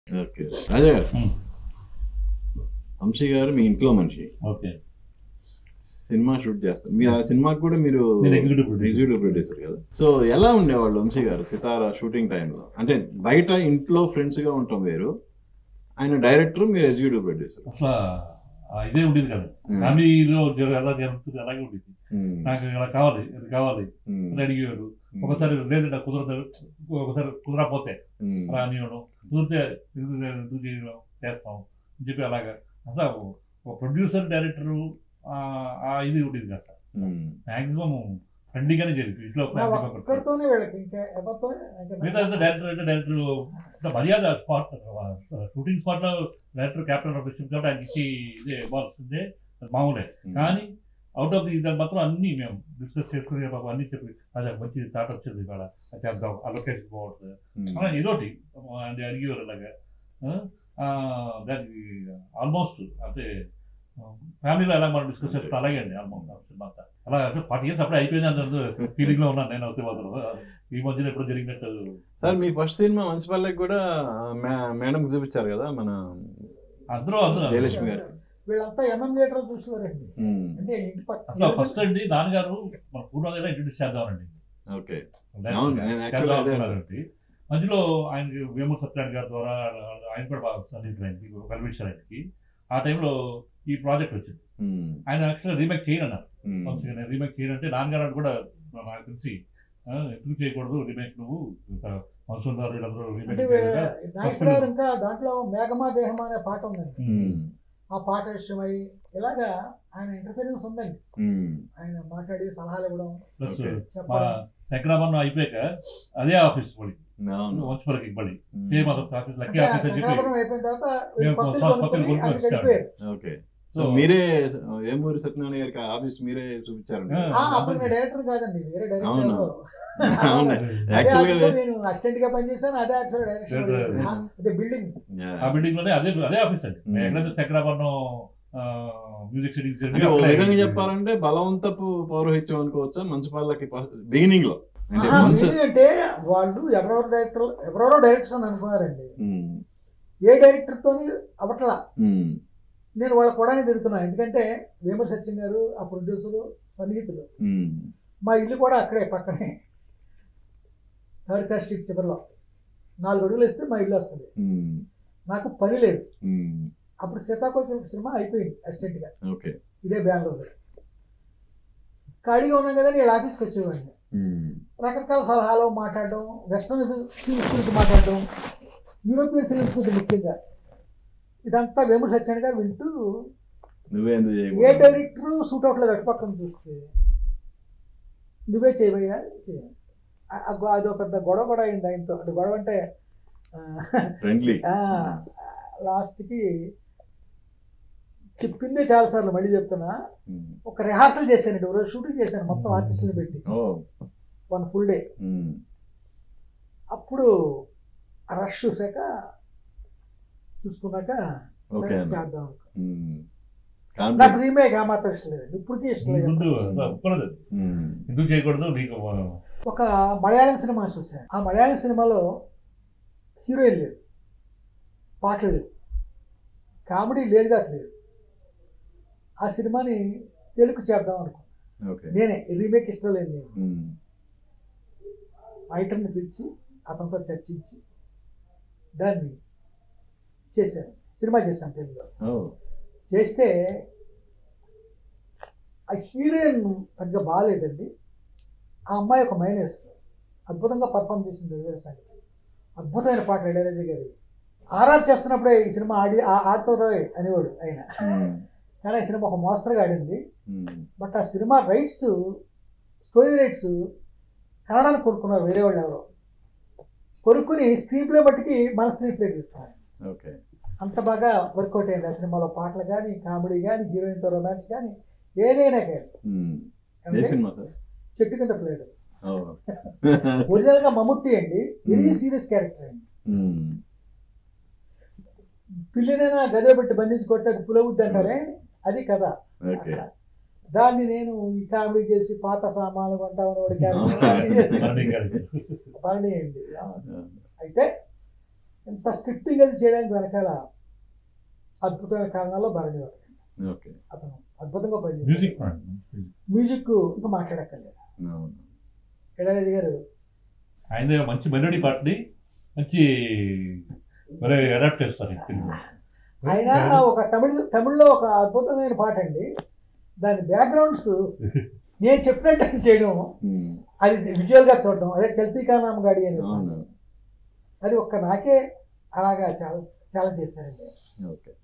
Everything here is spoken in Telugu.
ఓకే రాజా గారు Hmm. వంశీ గారు మీ ఇంట్లో మనిషి ఓకే సినిమా షూట్ చేస్తారు మీ ఆ సినిమాకి కూడా మీరు నేను executive producer. ఎగ్జిక్యూటివ్ ప్రొడ్యూసర్ కదా సో ఎలా ఉండేవాళ్ళు వంశీ గారు సితారా షూటింగ్ టైంలో అంటే బయట ఇంట్లో ఫ్రెండ్స్ గా ఉంటాం వేరు ఆయన డైరెక్టర్ మీరు ఎగ్జిక్యూటివ్ ప్రొడ్యూసర్ అసలు ఆ ఇదే ఉండేది కదా ఫ్యామిలీలో జర- ఎలా జరుగుతుంది అలాగే ఉండేది నాకు ఇలా కావాలి ఇది కావాలి అని అడిగేవాడు ఒకసారి లేదు నాకు కుదరదు ఒకసారి కుదరకపోతే అలా అనేవాడు కుదిరితే ఎందుకు లేదు, ఎందుకు చేయడం చేస్తాం అని చెప్పి అలాగా అసలు ఒక ప్రొడ్యూసర్ డైరెక్టర్ ఆ ఇది ఉండేది కదా సార్ మాక్సిమం ఫ్రెండ్లీగానే జరిగింది ఇంట్లో నా family members. ఒక్కడితోనే వీళ్ళకి ఇంకా ఎవరితో ఇంకా మిగతా డైరెక్టర్ అంటే డైరెక్టర్ అంటే మర్యాద స్పాట్ షూటింగ్ స్పాట్ లో డైరెక్టర్ క్యాప్టెన్ ఆఫ్ షిప్ కాబట్టి ఆయన ఇచ్చి ఇదే ఇవ్వాల్సిందే అది మామూలే కానీ అవుట్ ఆఫ్ ది దాని మాత్రం అన్ని మేము డిస్కస్ చేసుకుని మాకు అన్ని చెప్పి అదే మంచి థాట్ వచ్చింది ఇక్కడ అది చేద్దాం ఆ లొకేషన్ బాగుంటుంది అలా ఏదోటి అంటే అడిగేవారు అలాగా ఆ, దానికి ఆల్మోస్ట్ అంటే ఫ్యామిలీలో ఎలా మనం డిస్కస్ చేస్తాం అలాగే అండి ఆల్మోస్ట్ సినిమా అంతా అలా అంటే ఫార్టీ ఇయర్స్ అప్పుడే అయిపోయింది అన్నది ఫీలింగ్ లో ఉన్నాను నేను అవుతే మాత్రం ఈ మధ్యన ఎప్పుడు జరిగినట్టు సార్ మీ ఫస్ట్ సినిమా మంచిపల్లెకి కూడా మేడం చూపించారు కదా మన అందరూ అందరూ జయలక్ష్మి గారు వీళ్ళంతా ఎంఎం లీటర్ చూసేవారండి ఉమ్, అంటే ఇంటి అసలు పక్క ఫస్ట్ అండి నాన్నగారు మన పూర్ణోదయ ఇంట్రడ్యూస్ చేద్దామండి ఓకే అవును, నేను actually చేద్దాం అదే అనుకున్నానండి. మధ్యలో ఆయనకి వేమూరు సత్యనారాయణ గారి ద్వారా ఆయన కూడా బాగా సన్నిహితులు ఆయనకి కల్పించారు ఆయనకి ఆ టైంలో ఈ ప్రాజెక్ట్ వచ్చింది ఉమ్, ఆయన యాక్చువల్గా రీమేక్ చేయనన్నారు ఉమ్, వంశీ గారు రీమేక్ చేయాలంటే నాన్నగారు కూడా నాకు తెలిసి ఆ, ఎందుకు చేయకూడదు రీమేక్ నువ్వు మన్సూన్ గారు వీళ్ళందరూ రీమేక్ అంటే నాగేశ్వరరావు ఇంకా దాంట్లో మేఘమా దేహమా అనే పాట ఉందండి ఉమ్, ఆ పాట విషయమై ఇలాగా ఆయన ఇంటర్ఫీరెన్స్ ఉందండి ఉమ్, ఆయన మాట్లాడి సలహాలు ఇవ్వడం ప్లస్ Okay. మా చెప్పడం శంకరాభరణం అయిపోయాక అదే ఆఫీస్ మళ్ళీ అవును వంశపల్లికి మళ్ళీ ఉమ్, సేమ్ అదొక ఆఫీస్ లక్కీ అంటే ఆ ఆఫీస్ అని చెప్పి శంకరాభరణం అయిపోయిన తర్వాత వీళ్ళు మేము కొత్తలు కొత్త- కొనుక్కొని కొత్తలు కొనుక్కొని అక్కడికి వచ్చారు. వెళ్ళిపోయారు ఓకే సో సో మీరే ఏమూరి సత్యనారాయణ గారికి ఆఫీస్ మీరే చూపించారండి ఆ. ఆ, అప్పుడు నేను డైరెక్టర్ కాదండి వేరే అవును. డైరెక్టర్ అవును అదే యాక్చువల్ గా ఆఫీస్లో నేను అసిస్టెంట్ గా పనిచేశాను అదే ఆఫీస్ డైరెక్షన్ Director. చేశాను. ఆ, అదే బిల్డింగ్ ఆ బిల్డింగ్ లోనే అదే అదే ఆఫీస్ అండి ఉమ్. ఎక్కడైతే శంకరాభరణం మ్యూజిక్ సిటీస్ అంటే ఒక విధంగా చెప్పాలంటే బలవంతపు పౌరోహిత్యం అనుకోవచ్చా మంచుపాలకి బిగినింగ్ లో అంటే ఆహా, మనసు మీనింగ్ అంటే వాళ్ళు ఎవరెవరు డైరెక్టర్ ఎవరెవరో డైరెక్టర్స్ అని అనుకున్నారండి ఉమ్, ఏ డైరెక్టర్ తోని అవట్లా ఉమ్, నేను వాళ్ళ కూడా తిరుగుతున్నా ఎందుకంటే వేమూరి సత్యం గారు ఆ ప్రొడ్యూసర్ సన్నిహితులు ఉమ్, మా ఇల్లు కూడా అక్కడే పక్కనే థర్డ్ క్లాస్ స్ట్రీట్ చివరిలో నాలుగు అడుగులు వేస్తే మా ఇల్లు వస్తుంది ఉమ్, నాకు పని లేదు ఉమ్, అప్పుడు సీతాకోచ సినిమా అయిపోయింది అసిస్టెంట్ గా ఓకే ఇదే బెంగళూరులో ఖాళీగా ఉన్నాం కదా నేను ఆఫీస్కి వచ్చేవాడిని ఉమ్, రకరకాల సలహాలు మాట్లాడడం వెస్ట్రన్ ఫిల్మ్స్ గురించి మాట్లాడడం యూరోపియన్ ఫిల్మ్స్ గురించి ముఖ్యంగా ఇదంతా వేమూరి సత్యనారాయణ గారు వింటూ నువ్వే ఎందుకు ఏ చేయకూడదు డైరెక్టర్ సూట్ అవుట్లేదు అటు పక్కన చూస్తే నువ్వే చేయబోయా చేయ. ఆ- ఆ గొ- అదో పెద్ద గొడవ కూడా అయింది ఆయనతో అంటే గొడవ అంటే ఫ్రెండ్లీ లాస్ట్కి చెప్పిందే చాలాసార్లు మళ్ళీ చెప్తున్నా ఒక రిహార్సల్ చేశానండి ఒక రోజు షూటింగ్ చేశాను మొత్తం ఆర్టిస్టులు పెట్టి ఓ వన్ ఫుల్ డే ఉమ్, అప్పుడు రష్ చూసాక చూసుకున్నాక ఓకే సరే అన్న చేద్దాం అనుకో. ఉమ్, నాకు కాన్ఫిడెన్స్ రీమేక్ ఆ మాత్రం ఇష్టం లేదు ఇప్పటికీ ఇష్టం లేదు ముందు ఒప్పుకోలేదు ఉమ్, ఎందుకు చేయకూడదు నీకు ఒక మలయాళం సినిమా చూశాను ఆ మలయాళం సినిమాలో హీరోయిన్ లేదు పాటలు లేవు కామెడీ లేదుగా లేదు ఆ సినిమాని తెలుగు చేద్దాం అనుకో ఓకే నేనే రీమేక్ ఇష్టం లేదు నేను ఉమ్, రైటర్ని పిలిచి అతనితో చర్చించి దాన్ని చేశాను సినిమా చేశాను తెలుగులో ఓ చేస్తే ఆ హీరోయిన్ పెద్దగా బాగాలేదండి ఆ అమ్మాయి ఒక మైనస్ అద్భుతంగా పర్ఫామ్ చేసింది విజయసానికి అద్భుతమైన పాట ఇళయరాజా గారి ఆర్ఆర్ చేస్తున్నప్పుడే ఈ సినిమా ఆడి ఆ- ఆడుతో రోయ్ అనేవాడు ఆయన ఉమ్, కానీ ఆ సినిమా ఒక మోస్తరుగా ఆడింది ఉమ్, బట్ ఆ సినిమా రైట్స్ స్టోరీ రైట్స్ కన్నడానికి కొనుక్కున్నారు వేరే వాళ్ళు ఎవరో కొనుక్కుని స్క్రీన్ ప్లే బట్టికి మన స్క్రీన్ ప్లే తీసుకున్నారు ఓకే అంత బాగా వర్కౌట్ అయింది ఆ సినిమాలో పాటలు కానీ కామెడీ కానీ హీరోయిన్తో రొమాన్స్ కానీ ఏదైనా కానీ ఉమ్, ఏ అంటే సినిమా సార్ చెట్టు కింద ప్లేడు ఓ ఒరిజినల్ గా మమ్ముట్టి అండి వెరీ Hmm. సీరియస్ క్యారెక్టర్ అండి ఉమ్, పిల్లినైనా గదిలో పెట్టి బంధించి కొడితే అది పులవుద్ది అంటారే అది కదా ఓకే దాన్ని నేను ఈ కామెడీ చేసి పాత సామాన్లు కొంటామని వాడి క్యారెక్టర్ అవునా? కామెడీ చేసి మరణి గారికి. పని అండి అయితే ఇంత స్క్రిప్టింగ్ అది చేయడానికి వెనకాల అద్భుతమైన కారణాల్లో భరణి ఒకటి. ఓకే అతను అద్భుతంగా పనిచేశారు మ్యూజిక్ మ్యూజిక్ ఇంకా మాట్లాడక్కర్లేదు అవును ఇళయరాజు గారు ఆయన మంచి మెలోడీ పాటని మంచి మరి అడాప్ట్ చేస్తారు ఈ ఫిల్మ్ ఆయన ఒక తమిళ తమిళ్లో ఒక అద్భుతమైన పాట అండి దాని బ్యాక్గ్రౌండ్స్ నేను చెప్పినట్టు ఆయన చేయడం ఉమ్, అది విజువల్ గా చూడడం అదే చల్తీకా నామ్ గాడి అని అవును అది ఒక్క నాకే అలాగా చాలా చాలా చేశారండి ఓకే